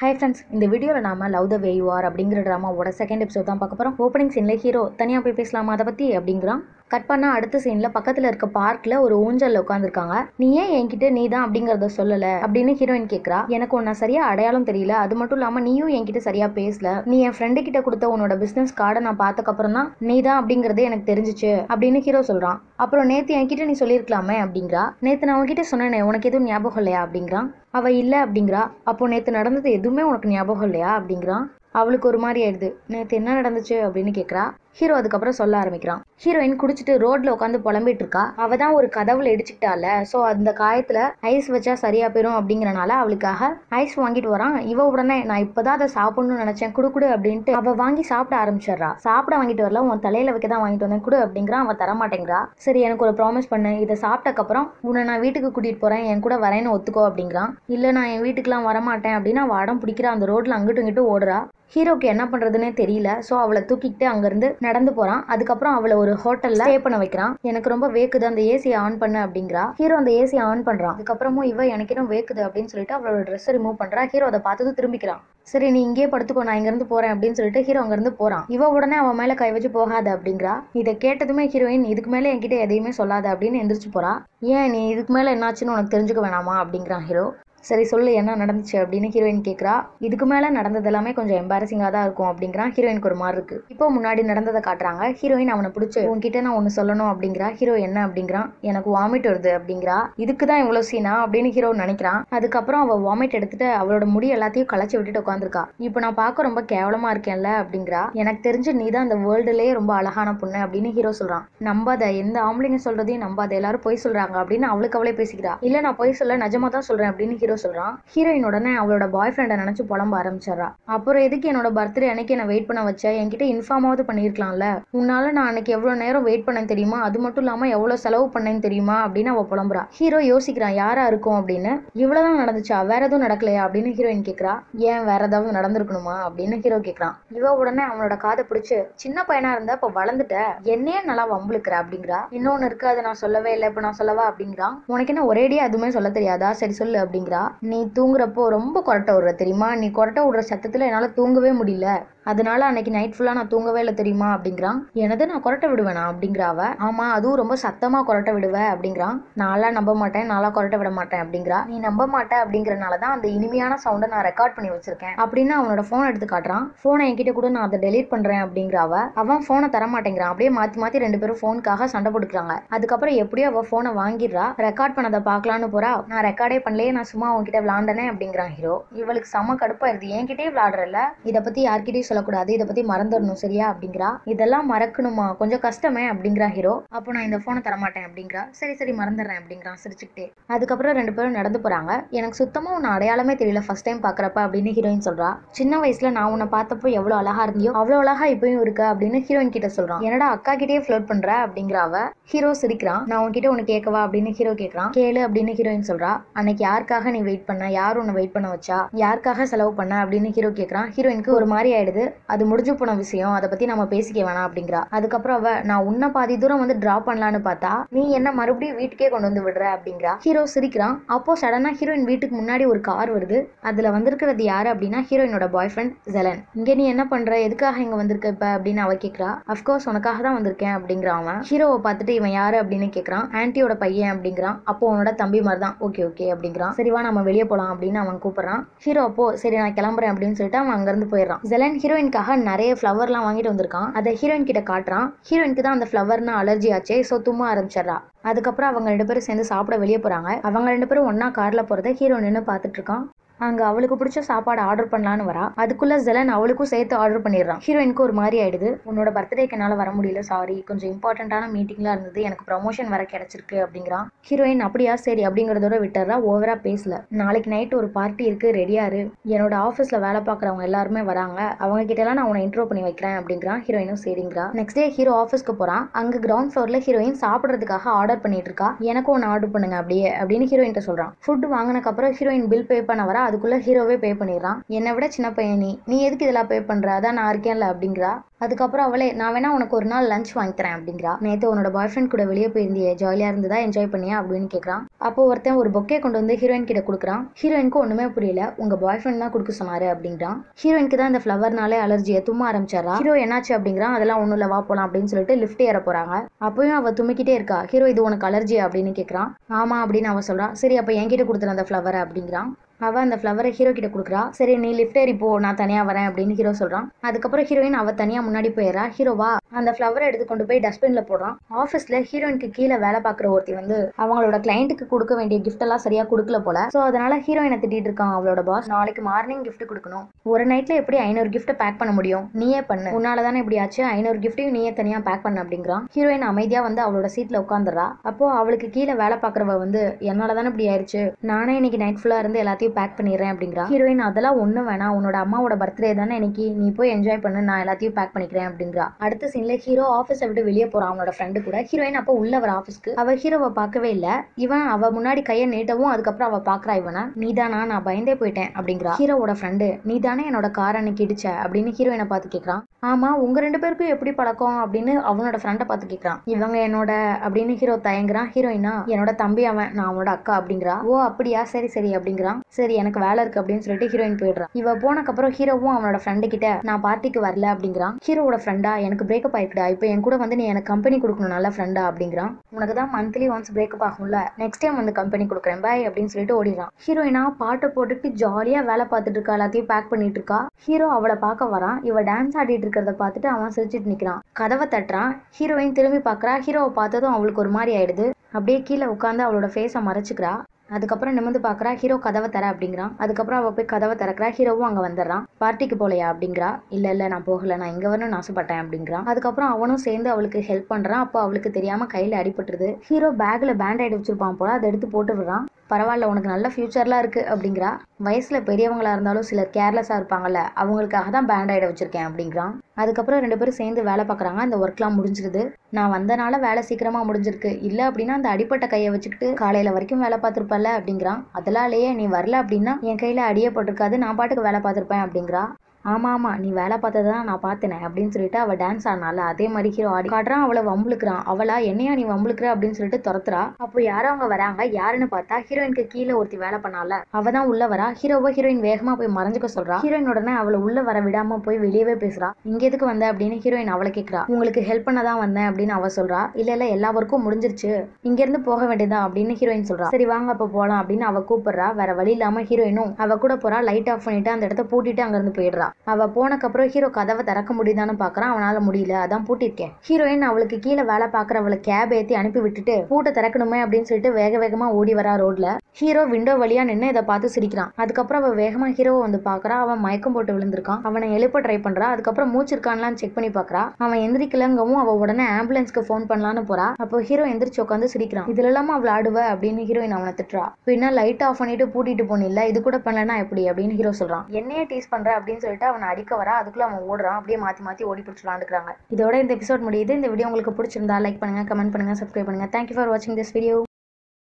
hi friends இந்த வீடியோவில் நாம love the way you are அப்படிங்கிற ட்ராமாவோட செகண்ட் எபிசோட் தான் பார்க்க போகிறோம் ஓப்பனிங் சீனில் ஹீரோ தனியாக போய் பேசலாமா அதை பற்றி அப்படிங்கிறான் கட் பண்ணால் அடுத்த சீனில் பக்கத்தில் இருக்க பார்க்கில் ஒரு ஊஞ்சலில் உட்காந்துருக்காங்க நீ ஏன் என்கிட்ட நீ தான் அப்படிங்கிறத சொல்லலை அப்படின்னு ஹீரோயின் கேட்குறா எனக்கு உன்னை சரியாக அடையாளம் தெரியல அது மட்டும் இல்லாமல் நீயும் என்கிட்ட சரியாக பேசல நீ என் ஃப்ரெண்டு கிட்ட கொடுத்த உன்னோட பிஸ்னஸ் கார்டை நான் பார்த்தக்கப்புறம் தான் நீ தான் அப்படிங்கிறது எனக்கு தெரிஞ்சிச்சு அப்படின்னு ஹீரோ சொல்கிறான் அப்புறம் நேற்று என்கிட்ட நீ சொல்லியிருக்கலாமே அப்படிங்கிறா நேற்று நான் உன்கிட்ட சொன்னேனே உனக்கு எதுவும் ஞாபகம் இல்லையா அப்படிங்கிறான் அவ இல்லை அப்படிங்கிறா அப்போ நேற்று நடந்தது எதுவுமே உனக்கு ஞாபகம் இல்லையா அப்படிங்கிறான் அவளுக்கு ஒரு மாதிரி ஆயிடுது நேற்று என்ன நடந்துச்சு அப்படின்னு கேட்குறா ஹீரோ அதுக்கப்புறம் சொல்ல ஆரம்பிக்கிறான் ஹீரோயின் குடிச்சிட்டு ரோட்ல உட்காந்து புலம்பிட்டு இருக்கா அவ தான் ஒரு கதவுல இடிச்சுக்கிட்டால ஸோ அந்த காயத்துல ஐஸ் வச்சா சரியா போயிடும் அப்படிங்கறனால அவளுக்காக ஐஸ் வாங்கிட்டு வரான் இவ உடனே நான் இப்பதான் அதை சாப்பிடணும்னு நினைச்சேன் குடு குடு அப்படின்ட்டு அவ வாங்கி சாப்பிட ஆரம்பிச்சிடுறா சாப்பிட வாங்கிட்டு வரல உன் தலையில வைக்க தான் வாங்கிட்டு வந்தேன் குடு அப்படிங்கிறான் அவ தர மாட்டேங்கிறா சரி எனக்கு ஒரு ப்ராமிஸ் பண்ணு இதை சாப்பிட்டக்கப்புறம் உன்னை நான் வீட்டுக்கு கூட்டிட்டு போறேன் என் கூட வரேன்னு ஒத்துக்கோ அப்படிங்கிறான் இல்ல நான் என் வீட்டுக்குலாம் வரமாட்டேன் அப்படின்னு அவ அடம் பிடிக்கிற அந்த ரோட்ல அங்கிட்டும் இங்கிட்டும் ஓடுறா ஹீரோக்கு என்ன பண்றதுன்னே தெரியல ஸோ அவளை தூக்கிக்கிட்டு அங்கிருந்து நடந்து போறான் அதுக்கப்புறம் அவளை ஒரு ஹோட்டல்ல ஸ்டே பண்ண வைக்கிறான் எனக்கு ரொம்ப வேக்குது அந்த ஏசியை ஆன் பண்ணு அப்படிங்கிறா ஹீரோ அந்த ஏசியை ஆன் பண்றான் அதுக்கப்புறமும் இவ எனக்கு இன்னும் வேக்குது அப்படின்னு சொல்லிட்டு அவளோட ட்ரெஸ் ரிமூவ் பண்றா ஹீரோ அதை பார்த்ததும் திரும்பிக்கிறான் சரி நீ இங்கேயே படுத்துக்கோ நான் இங்கிருந்து போறேன் அப்படின்னு சொல்லிட்டு ஹீரோ அங்கிருந்து போறான் இவ உடனே அவன் மேல கை வச்சு போகாத அப்படிங்கிறா இதை கேட்டதுமே ஹீரோயின் இதுக்கு மேல என்கிட்ட எதையுமே சொல்லாத அப்படின்னு எந்திரிச்சு போறா ஏன் நீ இதுக்கு மேல என்னாச்சுன்னு உனக்கு தெரிஞ்சுக்க வேணாமா அப்படிங்கிறான் ஹீரோ சரி சொல்லு என்ன நடந்துச்சு அப்படின்னு ஹீரோயின் கேட்குறா இதுக்கு மேலே நடந்தது எல்லாமே கொஞ்சம் எம்பாரசிங்காக தான் இருக்கும் அப்படிங்கிறான் ஹீரோயினுக்கு ஒரு மாதிரி இருக்கு இப்போ முன்னாடி நடந்ததை காட்டுறாங்க ஹீரோயின் அவனை பிடிச்சி உன்கிட்ட நான் ஒன்று சொல்லணும் அப்படிங்கிறா ஹீரோ என்ன அப்படிங்கிறான் எனக்கு வாமிட் வருது அப்படிங்கிறா இதுக்கு தான் இவ்வளோ சீனா அப்படின்னு ஹீரோ நினைக்கிறான் அதுக்கப்புறம் அவள் வாமிட் எடுத்துட்டு அவளோட முடி எல்லாத்தையும் களைச்சி விட்டுட்டு உட்காந்துருக்கா இப்போ நான் பார்க்க ரொம்ப கேவலமா இருக்கேன்ல அப்படிங்கிறா எனக்கு தெரிஞ்சு நீ தான் அந்த வேர்ல்டுலேயே ரொம்ப அழகான பொண்ணு அப்படின்னு ஹீரோ சொல்றான் நம்பாத எந்த ஆம்பளைங்க சொல்றதையும் நம்பாத எல்லாரும் பொய் சொல்றாங்க அப்படின்னு அவளுக்கு அவளே பேசிக்கிறா இல்ல நான் பொய் சொல்ல நிஜமா தான் சொல்றேன் அப்படின்னு ஹீரோ சொல்றான் ஹீரோயின் உடனே அவளோட பாய் ஃப்ரெண்டை நினைச்சு புலம்ப ஆரம்பிச்சிடறா அப்புறம் எதுக்கு என்னோட பர்த்டே அன்னைக்கு என்ன வெயிட் பண்ண வச்ச என்கிட்ட இன்ஃபார்மாவது பண்ணியிருக்கலாம்ல உன்னால நான் அன்னைக்கு எவ்வளவு நேரம் வெயிட் பண்ணேன் தெரியுமா அது மட்டும் இல்லாம எவ்வளவு செலவு பண்ணேன்னு தெரியுமா அப்படின்னு அவ புலம்புறா ஹீரோ யோசிக்கிறான் யாரா இருக்கும் அப்படின்னு இவ்வளவுதான் நடந்துச்சா வேற எதுவும் நடக்கலையா அப்படின்னு ஹீரோயின் கேக்குறா ஏன் வேற ஏதாவது நடந்திருக்கணுமா அப்படின்னு ஹீரோ கேக்குறான் இவ உடனே அவனோட காதை பிடிச்சு சின்ன பையனா இருந்தா இப்ப வளர்ந்துட்ட என்னையே நல்லா வம்புழுக்கிற அப்படிங்கிறா இன்னொன்னு இருக்கு அதை நான் சொல்லவே இல்லை இப்ப நான் சொல்லவா அப்படிங்கிறான் உனக்கு என்ன ஒரேடியா எதுவுமே சொல்ல தெரியாதா சரி சொல்லு அப்படிங்கிறா நீ தூங்குறப்போ ரொம்ப கொரட்டை விடுற தெரியுமா நீ கொரட்டை விடுற சத்தத்துல என்னால தூங்கவே முடியல அதனால அன்னைக்கு நைட் ஃபுல்லா நான் தூங்கவே இல்லை தெரியுமா அப்படிங்கிறான் எனது நான் கொரட்டை விடுவேனா அப்படிங்கிற அவ ஆமா அதுவும் ரொம்ப சத்தமா கொரட்டை விடுவேன் அப்படிங்கிறான் நான்லாம் நம்ப மாட்டேன் நான்லாம் கொரட்டை விட மாட்டேன் அப்படிங்கிறா நீ நம்ப மாட்டே அப்படிங்கறனால தான் அந்த இனிமையான சவுண்டை நான் ரெக்கார்ட் பண்ணி வச்சிருக்கேன் அப்படின்னு அவனோட ஃபோன் எடுத்து காட்டுறான் ஃபோனை என்கிட்ட கூட நான் அதை டெலீட் பண்றேன் அப்படிங்கிற அவ அவன் ஃபோனை தர மாட்டேங்கிறான் அப்படியே மாத்தி மாத்தி ரெண்டு பேரும் ஃபோனுக்காக சண்டை போட்டுக்கிறாங்க அதுக்கப்புறம் எப்படியோ அவ ஃபோனை வாங்கிடுறா ரெக்கார்ட் பண்ணதை பார்க்கலான்னு போறா நான் ரெக்கார்டே பண்ணலையே நான் சும்மா உன்கிட்ட விளாண்டனே அப்படிங்கிறான் ஹீரோ இவளுக்கு செம கடுப்பாயிருது என்கிட்டயே விளாடுறல இதை பத்தி யார்கிட்டயும் சொல்லக்கூடாது இதை பத்தி மறந்துடணும் சரியா அப்படிங்கிறா இதெல்லாம் மறக்கணுமா கொஞ்சம் கஷ்டமே அப்படிங்கிறா ஹீரோ அப்போ நான் இந்த ஃபோனை தரமாட்டேன் அப்படிங்கிறா சரி சரி மறந்துடுறேன் அப்படிங்கிறான் சிரிச்சுக்கிட்டே அதுக்கப்புறம் ரெண்டு பேரும் நடந்து போறாங்க எனக்கு சுத்தமா உன்னை அடையாளமே தெரியல ஃபர்ஸ்ட் டைம் பாக்குறப்ப அப்படின்னு ஹீரோயின் சொல்றா சின்ன வயசுல நான் உன்னை பார்த்தப்போ எவ்வளவு அழகா இருந்தியோ அவ்வளவு அழகா இப்பயும் இருக்க அப்படின்னு ஹீரோயின் கிட்ட சொல்றான் என்னடா அக்கா கிட்டே ஃபிளோட் பண்ற அப்படிங்கிற அவ ஹீரோ சிரிக்கிறான் நான் உன்கிட்ட உனக்கு கேட்கவா அப்படின்னு ஹீரோ கேட்கறான் கேளு அப்படின்னு ஹீரோயின் சொல்றா அன்னைக்கு யாருக்காக நீ வெயிட் பண்ண யார் உன்னை வெயிட் பண்ண வச்சா யாருக்காக செலவு பண்ண அப்படின்னு ஹீரோ கேட்கறான் ஹீரோயினுக்கு ஒரு மாதிரி ஆயிடுது அது முடிஞ்சு போன விஷயம் அதை பத்தி நம்ம பேசிக்க வேணாம் அப்படிங்கிறா அதுக்கப்புறம் அவ நான் உன்னை பாதி தூரம் வந்து டிராப் பண்ணலான்னு பார்த்தா நீ என்ன மறுபடியும் வீட்டுக்கே கொண்டு வந்து விடுற அப்படிங்கிறா ஹீரோ சிரிக்கிறான் அப்போ சடனா ஹீரோயின் வீட்டுக்கு முன்னாடி ஒரு கார் வருது அதுல வந்திருக்கிறது யாரு அப்படின்னா ஹீரோயினோட பாய் ஃப்ரெண்ட் ஜெலன் இங்க நீ என்ன பண்ற எதுக்காக இங்க வந்திருக்க இப்ப அப்படின்னு அவ கேக்குறா அஃப்கோர்ஸ் உனக்காக தான் வந்திருக்கேன் அப்படிங்கிறான் அவன் ஹீரோவை பார்த்துட்டு இவன் யாரு அப்படின்னு கேக்குறான் ஆன்ட்டியோட பையன் அப்படிங்கிறான் அப்போ உன்னோட தம்பி மாதிரி தான் ஓகே ஓகே அப்படிங்கிறான் சரி வா நம்ம வெளியே போலாம் அப்படின்னு அவன் கூப்பிடுறான் ஹீரோ அப்போ சரி நான் கிளம்புறேன் அப்படின்னு சொல்லிட்டு அவன் அங்கிருந்து போயிடுறான் ஜெலன் ஹீரோயின்காக நிறைய ஃப்ளவர்லாம் வாங்கிட்டு வந்திருக்கான் அதை ஹீரோயின் கிட்ட காட்டுறான் ஹீரோயினுக்கு தான் அந்த ஃப்ளவர்னா அலர்ஜி ஆச்சே ஸோ தும்மா ஆரம்பிச்சிடுறா அதுக்கப்புறம் அவங்க ரெண்டு பேரும் சேர்ந்து சாப்பிட வெளியே போறாங்க அவங்க ரெண்டு பேரும் ஒண்ணா கார்ல போறதை ஹீரோ நின்று பார்த்துட்டு இருக்கான் அங்க அவளுக்கு பிடிச்ச சாப்பாடு ஆர்டர் பண்ணலான்னு வரா அதுக்குள்ள ஜெலன் அவளுக்கும் சேர்த்து ஆர்டர் பண்ணிடுறான் ஹீரோயினுக்கு ஒரு மாதிரி ஆயிடுது உன்னோட பர்த்டேக்கு என்னால வர முடியல சாரி கொஞ்சம் இம்பார்ட்டன்டான மீட்டிங்லாம் இருந்தது எனக்கு ப்ரமோஷன் வர கிடைச்சிருக்கு அப்படிங்கிறான் ஹீரோயின் அப்படியா சரி அப்படிங்கறதோட விட்டுறா ஓவரா பேசல நாளைக்கு நைட் ஒரு பார்ட்டி இருக்கு ரெடியா இரு என்னோட ஆஃபீஸ்ல வேலை பார்க்குறவங்க எல்லாருமே வராங்க அவங்க கிட்ட எல்லாம் நான் உன்னை இன்ட்ரோ பண்ணி வைக்கிறேன் அப்படிங்கிறான் ஹீரோயினும் சரிங்கிறா நெக்ஸ்ட் டே ஹீரோ ஆஃபீஸ்க்கு போறான் அங்க கிரவுண்ட் ஃப்ளோர்ல ஹீரோயின் சாப்பிட்றதுக்காக ஆர்டர் பண்ணிட்டு இருக்கா எனக்கும் ஒன்று ஆர்டர் பண்ணுங்க அப்படியே அப்படின்னு ஹீரோயின் சொல்றான் ஃபுட் வாங்கினக்கு அப்புறம் ஹீரோயின் பில் பே பண்ண வர அதுக்குள்ள ஹீரோவே பே பண்ணிடுறான் என்னை விட சின்ன பையன் நீ நீ எதுக்கு இதெல்லாம் பே பண்ற அதான் நான் இருக்கேன்ல அப்படிங்கிறா அதுக்கப்புறம் அவளே நான் வேணா உனக்கு ஒரு நாள் லஞ்ச் வாங்கி தரேன் அப்படிங்கிறா நேற்று உன்னோட பாய் ஃப்ரெண்ட் கூட வெளியே போயிருந்தியே ஜாலியாக இருந்ததா என்ஜாய் பண்ணியா அப்படின்னு கேட்குறான் அப்போ ஒருத்தன் ஒரு பொக்கே கொண்டு வந்து ஹீரோயின் கிட்ட கொடுக்குறான் ஹீரோயினுக்கு ஒன்றுமே புரியல உங்க பாய் ஃப்ரெண்ட் தான் கொடுக்க சொன்னாரு அப்படிங்கிறான் ஹீரோயினுக்கு தான் இந்த ஃப்ளவர்னாலே அலர்ஜியை தும்ம ஆரம்பிச்சாரா ஹீரோ என்னாச்சு அப்படிங்கிறான் அதெல்லாம் ஒன்றும் இல்லை வா போலாம் அப்படின்னு சொல்லிட்டு லிஃப்ட் ஏற போறாங்க அப்பயும் அவ தும்மிக்கிட்டே இருக்கா ஹீரோ இது உனக்கு அலர்ஜி அப்படின்னு கேட்குறான் ஆமா அப்படின்னு அவ சொல்றா சரி அப்போ என்கிட்ட கொடுத்துரு அந்த ஃப்ளவரை அப்படிங்கிறான் அவ அந்த ஃப்ளவரை ஹீரோ கிட்ட கொடுக்குறா சரி நீ லிஃப்ட் ஏறி போ நான் தனியா வரேன் அப்படின்னு ஹீரோ சொல்றான் அதுக்கப்புறம் ஹீரோயின் அவ தனியா முன்னாடி போயிடறா ஹீரோவா அந்த ஃப்ளவரை எடுத்து கொண்டு போய் டஸ்ட்பின்ல போடுறான் ஆஃபீஸ்ல ஹீரோயினுக்கு கீழே வேலை பார்க்குற ஒருத்தி வந்து அவங்களோட கிளைண்ட்டுக்கு கொடுக்க வேண்டிய gift எல்லாம் சரியா கொடுக்கல போல ஸோ அதனால ஹீரோயினை திட்டிட்டு இருக்கான் அவளோட பாஸ் நாளைக்கு மார்னிங் gift கொடுக்கணும் ஒரு நைட்ல எப்படி ஐநூறு gift பேக் பண்ண முடியும் நீயே பண்ணு உன்னால தானே இப்படி ஆச்சு ஐநூறு கிஃப்ட்டையும் நீயே தனியா பேக் பண்ண அப்படிங்கிறான் ஹீரோயின் அமைதியா வந்து அவளோட சீட்ல உட்காந்துறா அப்போ அவளுக்கு கீழே வேலை பார்க்குறவ வந்து என்னால தானே இப்படி ஆயிடுச்சு நானே இன்னைக்கு நைட் ஃபுல்லா இருந்து எல்லாத்தையும் பேக் பண்ணிடுறேன் அப்படிங்கிறா ஹீரோயின் அதெல்லாம் ஒன்றும் வேணாம் உன்னோட அம்மாவோட பர்த்டே தானே இன்னைக்கு நீ போய் என்ஜாய் பண்ணு நான் எல்லாத்தையும் பேக் பண்ணிக்கிறேன் அப்படிங்கிறா அடுத்த சீன்ல ஹீரோ ஆஃபீஸை விட்டு வெளியே போறான் அவனோட ஃப்ரெண்டு கூட ஹீரோயின் அப்போ உள்ள வர ஆஃபீஸ்க்கு அவ ஹீரோவை பார்க்கவே இல்ல இவன் அவ முன்னாடி கையை நீட்டவும் அதுக்கப்புறம் அவ பாக்குறா இவனை நீதானா நான் பயந்தே போயிட்டேன் அப்படிங்கிறா ஹீரோவோட ஃப்ரெண்டு நீ தானே என்னோட கார் அன்னைக்கு இடிச்ச அப்படின்னு ஹீரோயினை பார்த்து கேட்கறான் ஆமா உங்க ரெண்டு பேருக்கும் எப்படி பழக்கம் அப்படின்னு அவனோட ஃப்ரெண்டை பார்த்து கேட்கறான் இவங்க என்னோட அப்படின்னு ஹீரோ தயங்குறான் ஹீரோயினா என்னோட தம்பி அவன் நான் அவனோட அக்கா அப்படிங்கிறா ஓ அப்படியா சரி சரி அப்படிங்கிறான் சரி எனக்கு வேலை இருக்கு அப்படின்னு சொல்லிட்டு ஹீரோயின் போயிடுறான் இவ போனக்கப்புறம் ஹீரோவும் அவனோட ஃப்ரெண்டு கிட்ட நான் பார்ட்டிக்கு வரல அப்படிங்கிறான் ஹீரோவோட ஃப்ரெண்டா எனக்கு பிரேக்கப் ஆயிருக்குடா இப்போ என் கூட வந்து நீ எனக்கு கம்பெனி கொடுக்கணும் நல்ல ஃப்ரெண்டா அப்படிங்கிறான் உனக்கு தான் மந்த்லி ஒன்ஸ் பிரேக்கப் ஆகும்ல நெக்ஸ்ட் டைம் வந்து கம்பெனி கொடுக்குறேன் பாய் அப்படின்னு சொல்லிட்டு ஓடிடுறான் ஹீரோயினா பாட்டை போட்டுட்டு ஜாலியா வேலை பார்த்துட்டு இருக்கா எல்லாத்தையும் பேக் பண்ணிட்டு இருக்கா ஹீரோ அவளை பார்க்க வரான் இவ டான்ஸ் ஆடிட்டு இருக்கிறத பார்த்துட்டு அவன் சிரிச்சிட்டு நிக்கிறான் கதவை தட்டுறான் ஹீரோயின் திரும்பி பார்க்கறா ஹீரோவை பார்த்ததும் அவளுக்கு ஒரு மாதிரி ஆயிடுது அப்படியே கீழே உட்காந்து அவளோட ஃபேஸை மறைச்சிக்கிறா அதுக்கப்புறம் நிமிந்து பார்க்கறா ஹீரோ கதவை தர அப்படிங்கிறான் அதுக்கப்புறம் அவள் போய் கதவை திறக்கிறா ஹீரோவும் அங்கே வந்துடுறான் பார்ட்டிக்கு போலையா அப்படிங்கிறா இல்லை இல்லை நான் போகல நான் இங்கே வரணும்னு ஆசைப்பட்டேன் அப்படிங்கிறான் அதுக்கப்புறம் அவனும் சேர்ந்து அவளுக்கு ஹெல்ப் பண்ணுறான் அப்போ அவளுக்கு தெரியாமல் கையில் அடிபட்டுருது ஹீரோ பேக்கில் பேண்ட் வச்சிருப்பான் போல அதை எடுத்து போட்டு விடுறான் பரவாயில்ல உனக்கு நல்ல ஃபியூச்சர்லாம் இருக்குது அப்படிங்கிறா வயசில் பெரியவங்களா இருந்தாலும் சிலர் கேர்லெஸ்ஸாக இருப்பாங்கல்ல அவங்களுக்காக தான் பேண்ட் ஐட வச்சிருக்கேன் அப்படிங்கிறான் அதுக்கப்புறம் ரெண்டு பேரும் சேர்ந்து வேலை பார்க்குறாங்க அந்த ஒர்க்லாம் முடிஞ்சிருது நான் வந்தனால வேலை சீக்கிரமாக முடிஞ்சிருக்கு இல்லை அப்படின்னா அந்த அடிப்பட்ட கையை வச்சுக்கிட்டு காலையில் வரைக்கும் வேலை பார்த்துருப்பல்ல அப்படிங்கிறான் அதனாலேயே நீ வரல அப்படின்னா என் கையில் அடியப்பட்டிருக்காது நான் பாட்டுக்கு வேலை பார்த்துருப்பேன் அப்படிங்கிறா ஆமா ஆமா நீ வேலை பார்த்ததை தான் நான் பார்த்தேனே அப்படின்னு சொல்லிட்டு அவ டான்ஸ் ஆனால அதே மாதிரி ஹீரோ ஆடி காட்டுறான் அவளை வம்புழுக்கிறான் அவளா என்னையா நீ வம்புழுக்கிற அப்படின்னு சொல்லிட்டு துரத்துறா அப்போ யாரோ அவங்க வராங்க யாருன்னு பார்த்தா ஹீரோயினுக்கு கீழே ஒருத்தி வேலை பண்ணால அவ தான் உள்ள வரா ஹீரோவை ஹீரோயின் வேகமா போய் மறைஞ்சுக்க சொல்றா ஹீரோயின் உடனே அவளை உள்ள வர விடாம போய் வெளியவே பேசுறா இங்க எதுக்கு வந்த அப்படின்னு ஹீரோயின் அவளை கேக்குறா உங்களுக்கு ஹெல்ப் பண்ண தான் வந்தேன் அப்படின்னு அவ சொல்றா இல்ல இல்ல எல்லா ஒர்க்கும் முடிஞ்சிருச்சு இங்க இருந்து போக வேண்டியதா அப்படின்னு ஹீரோயின் சொல்றா சரி வாங்க அப்ப போலாம் அப்படின்னு அவ கூப்பிடுறா வேற வழி இல்லாம ஹீரோயினும் அவ கூட போறா லைட் ஆஃப் பண்ணிட்டு அந்த இடத்த பூட்டிட்டு அங்க இருந்து போயிடுறா அவ போனக்கப்புறம் ஹீரோ கதவை திறக்க முடியுதான்னு பாக்குறான் அவனால முடியல அதான் பூட்டிருக்கேன் ஹீரோயின் அவளுக்கு கீழே வேலை பாக்குறவளை கேப் ஏத்தி அனுப்பி விட்டுட்டு பூட்டை திறக்கணுமே அப்படின்னு சொல்லிட்டு வேக வேகமா ஓடி வரா ரோட்ல ஹீரோ விண்டோ வழியா நின்று இதை பார்த்து சிரிக்கிறான் அதுக்கப்புறம் அவ வேகமா ஹீரோவை வந்து பாக்குறா அவன் மயக்கம் போட்டு விழுந்திருக்கான் அவனை எழுப்ப ட்ரை பண்றா அதுக்கப்புறம் மூச்சு இருக்கான்லாம் செக் பண்ணி பாக்குறா அவன் எந்திரிக்கலங்கவும் அவ உடனே ஆம்புலன்ஸ்க்கு ஃபோன் பண்ணலான்னு போறா அப்போ ஹீரோ எந்திரிச்சு உட்காந்து சிரிக்கிறான் இதுல இல்லாம அவள் ஆடுவ அப்படின்னு ஹீரோயின் அவனை திட்டுறா பின்ன லைட் ஆஃப் பண்ணிட்டு பூட்டிட்டு போனில்ல இது கூட பண்ணலனா எப்படி அப்படின்னு ஹீரோ சொல்றான் என்னையே டீஸ் பண்ற அப்படின்னு சொல்லிட்டு அவனை அடிக்க வரா அதுக்குள்ள அவன் ஓடுறான் அப்படியே மாத்தி மாத்தி ஓடி பிடிச்சி விளாண்டுக்கிறாங்க இதோட இந்த எபிசோட் முடியுது இந்த வீடியோ உங்களுக்கு பிடிச்சிருந்தா லைக் பண்ணுங்க கமெண்ட் பண்ணுங்க சப்ஸ்கிரைப் பண்ணுங்க தேங்க்யூ ஃபார் வாட்சிங் திஸ் வீடியோ